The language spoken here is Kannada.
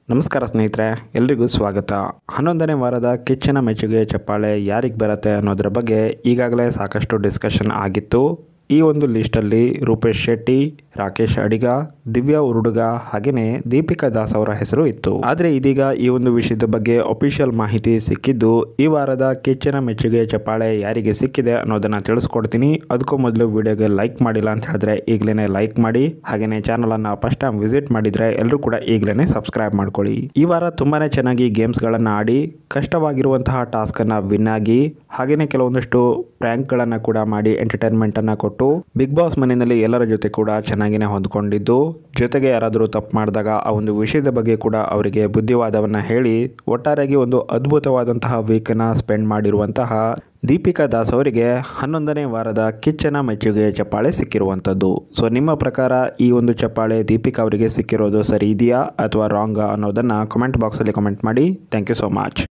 ನಮಸ್ಕಾರ ಸ್ನೇಹಿತರೆ ಎಲ್ರಿಗೂ ಸ್ವಾಗತ ಹನ್ನೊಂದನೇ ವಾರದ ಕಿಚ್ಚನ ಮೆಚ್ಚುಗೆ ಚಪ್ಪಾಳೆ ಯಾರಿಗೆ ಬರುತ್ತೆ ಅನ್ನೋದ್ರ ಬಗ್ಗೆ ಈಗಾಗಲೇ ಸಾಕಷ್ಟು ಡಿಸ್ಕಷನ್ ಆಗಿತ್ತು ಈ ಒಂದು ಲಿಸ್ಟಲ್ಲಿ ರೂಪೇಶ್ ಶೆಟ್ಟಿ ರಾಕೇಶ್ ಅಡಿಗ ದಿವ್ಯಾ ಉರುಡುಗ ಹಾಗೆಯೇ ದೀಪಿಕಾ ದಾಸ್ ಅವರ ಹೆಸರು ಇತ್ತು ಆದರೆ ಇದೀಗ ಈ ಒಂದು ವಿಷಯದ ಬಗ್ಗೆ ಅಫಿಷಿಯಲ್ ಮಾಹಿತಿ ಸಿಕ್ಕಿದ್ದು ಈ ವಾರದ ಕಿಚ್ಚನ ಮೆಚ್ಚುಗೆ ಚಪ್ಪಾಳೆ ಯಾರಿಗೆ ಸಿಕ್ಕಿದೆ ಅನ್ನೋದನ್ನ ತಿಳಿಸ್ಕೊಡ್ತೀನಿ ಅದಕ್ಕೂ ಮೊದಲು ವಿಡಿಯೋಗೆ ಲೈಕ್ ಮಾಡಿಲ್ಲ ಅಂತ ಹೇಳಿದ್ರೆ ಈಗಲೇ ಲೈಕ್ ಮಾಡಿ ಹಾಗೆಯೇ ಚಾನಲನ್ನು ಫಸ್ಟ್ ಟೈಮ್ ವಿಸಿಟ್ ಮಾಡಿದ್ರೆ ಎಲ್ಲರೂ ಕೂಡ ಈಗಲೇ ಸಬ್ಸ್ಕ್ರೈಬ್ ಮಾಡ್ಕೊಳ್ಳಿ ಈ ವಾರ ತುಂಬಾನೇ ಚೆನ್ನಾಗಿ ಗೇಮ್ಸ್ಗಳನ್ನು ಆಡಿ ಕಷ್ಟವಾಗಿರುವಂತಹ ಟಾಸ್ಕನ್ನು ವಿನ್ ಆಗಿ ಹಾಗೆಯೇ ಕೆಲವೊಂದಷ್ಟು ಪ್ರ್ಯಾಂಕ್ಗಳನ್ನು ಕೂಡ ಮಾಡಿ ಎಂಟರ್ಟೈನ್ಮೆಂಟನ್ನು ಕೊಟ್ಟು ಬಿಗ್ ಬಾಸ್ ಮನೆಯಲ್ಲಿ ಎಲ್ಲರ ಜೊತೆ ಕೂಡ ಚೆನ್ನಾಗಿನೇ ಹೊಂದ್ಕೊಂಡಿದ್ದು ಜೊತೆಗೆ ಯಾರಾದರೂ ತಪ್ಪು ಮಾಡಿದಾಗ ಆ ಒಂದು ವಿಷಯದ ಬಗ್ಗೆ ಕೂಡ ಅವರಿಗೆ ಬುದ್ಧಿವಾದವನ್ನು ಹೇಳಿ ಒಟ್ಟಾರೆಯಾಗಿ ಒಂದು ಅದ್ಭುತವಾದಂತಹ ವೀಕನ್ನು ಸ್ಪೆಂಡ್ ಮಾಡಿರುವಂತಹ ದೀಪಿಕಾ ದಾಸ್ ಅವರಿಗೆ ಹನ್ನೊಂದನೇ ವಾರದ ಕಿಚ್ಚನ ಮೆಚ್ಚುಗೆ ಚಪ್ಪಾಳೆ ಸಿಕ್ಕಿರುವಂಥದ್ದು ಸೊ ನಿಮ್ಮ ಪ್ರಕಾರ ಈ ಒಂದು ಚಪ್ಪಾಳೆ ದೀಪಿಕಾ ಅವರಿಗೆ ಸಿಕ್ಕಿರೋದು ಸರಿ ಇದೆಯಾ ಅಥವಾ ರಾಂಗಾ ಅನ್ನೋದನ್ನು ಕಮೆಂಟ್ ಬಾಕ್ಸಲ್ಲಿ ಕಮೆಂಟ್ ಮಾಡಿ ಥ್ಯಾಂಕ್ ಯು ಸೋ ಮಚ್